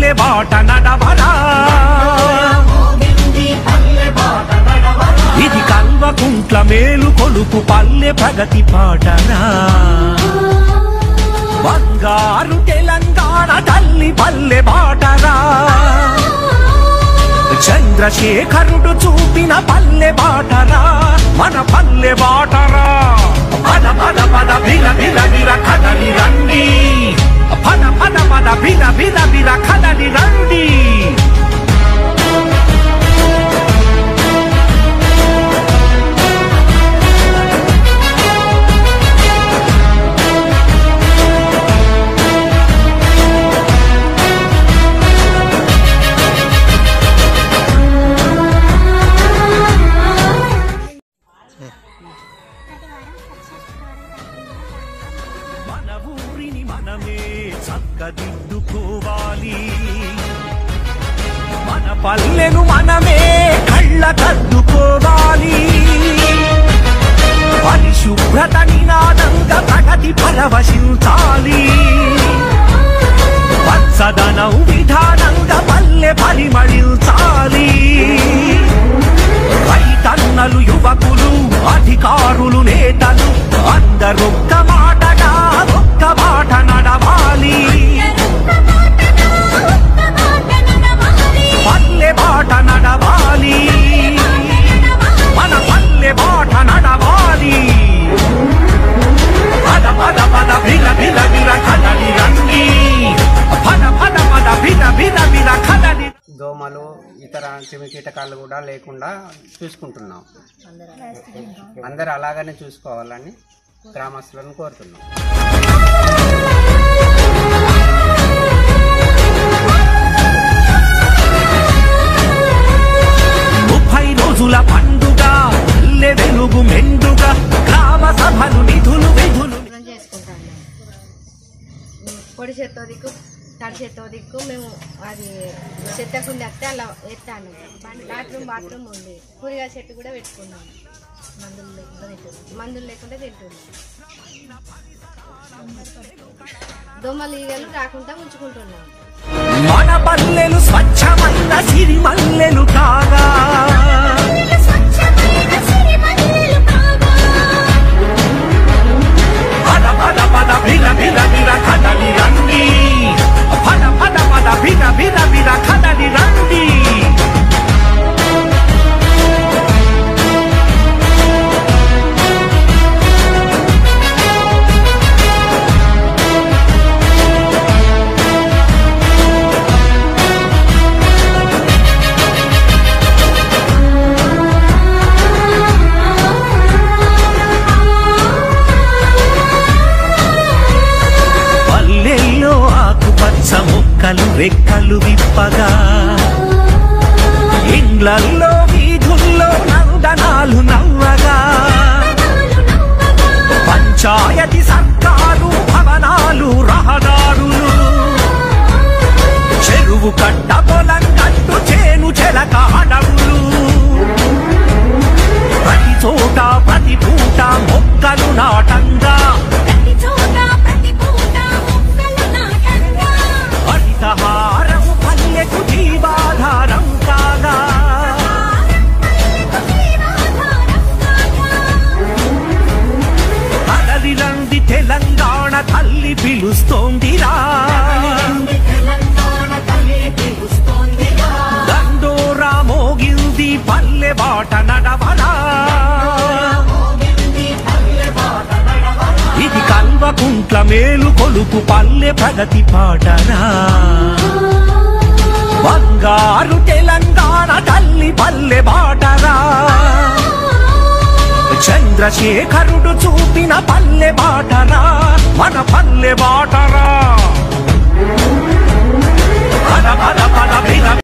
పల్లె బాట నడవరా ఇది కల్వకుంట్ల మేలు కొలుపు పల్లె ప్రగతి పాటరా బంగారు తెలంగాణ తల్లి పల్లె బాటరా చంద్రశేఖరుడు చూపిన పల్లె బాటరా మన పల్లె బాటరా పద పద పద బిల బిల బిల కదలి రండి పద పద పద బిల బిల బిల కదలి రండి మన ఊరిని మనమే చక్కదిద్దుకోవాలి మన పల్లెను మనమే కళ్ళ కద్దుకోవాలి పరిశుభ్రత నినాదంగా ప్రగతి పరవశించాలి పచ్చదనం విధానంగా పల్లె పరిమళించాలి రైతన్నలు యువకులు అధికారులు నేతలు అందరొక్క మాటగా ఒక్క మాట నడవాలి పల్లె బాట నడవాలి మన పల్లె బాట నడవాలి పద పద పద బిల బిల బిల కదలి రండి పద పద పద బిల బిల బిల కదలి దోమలు ఇతర క్రిమి కీటకాలు కూడా లేకుండా చూసుకుంటున్నాం అందరు అలాగనే చూసుకోవాలని గ్రామస్తులను కోరుతున్నాం ముప్పై రోజుల పండుగ పల్లె వెలుగు మెండుగా గ్రామ సభలు నిధులు విధులు శుభ్రం చేసుకుంటాను పొడి చెత్త దిక్కు తడి చెత్త దిక్కు మేము అది చెత్త కుండి వస్తే అలా ఎత్తాను బాత్రూమ్ బాత్రూమ్ ఉంది కూరగాయ చెట్టు కూడా పెట్టుకున్నాను మందులు లేకుండా తింటున్నాం మందులు లేకుండా తింటున్నాం దోమలు ఈగలు రాకుండా ఉంచుకుంటున్నాం మన పల్లెలు స్వచ్ఛమైన సిరిమల్లెలు కాగా పద పద పద బిల బిల బిల కదలి రండి పద పద పద బిల బిల బిల కదలి రండి పల్లెల్లో ఆకుపచ్చ మొక్కలు రెక్కలు విప్పగా ఇండ్లల్లో వీధుల్లో నందనాలు నవ్వగా పంచాయతీ సర్కారు భవనాలు రహదారులు చెరువు కట్ట పొలం కట్టు చేను చెలక అడవులు ప్రతి చోట ప్రతి పూట మొక్కలు నాటంగా హరితహారం పల్లెకు జీవాధారం కాగా కదలిరంది తెలంగాణ తల్లి పిలుస్తోందిరా దండోరా మోగింది పల్లె బాట నడవరా ఇది కల్వకుంట్ల మేలు కొలుపు పల్లె ప్రగతి పాటరా బంగారు తెలంగాణ తల్లి పల్లె బాటరా చంద్రశేఖరుడు చూపిన పల్లె బాటరా మన పల్లె బాటరా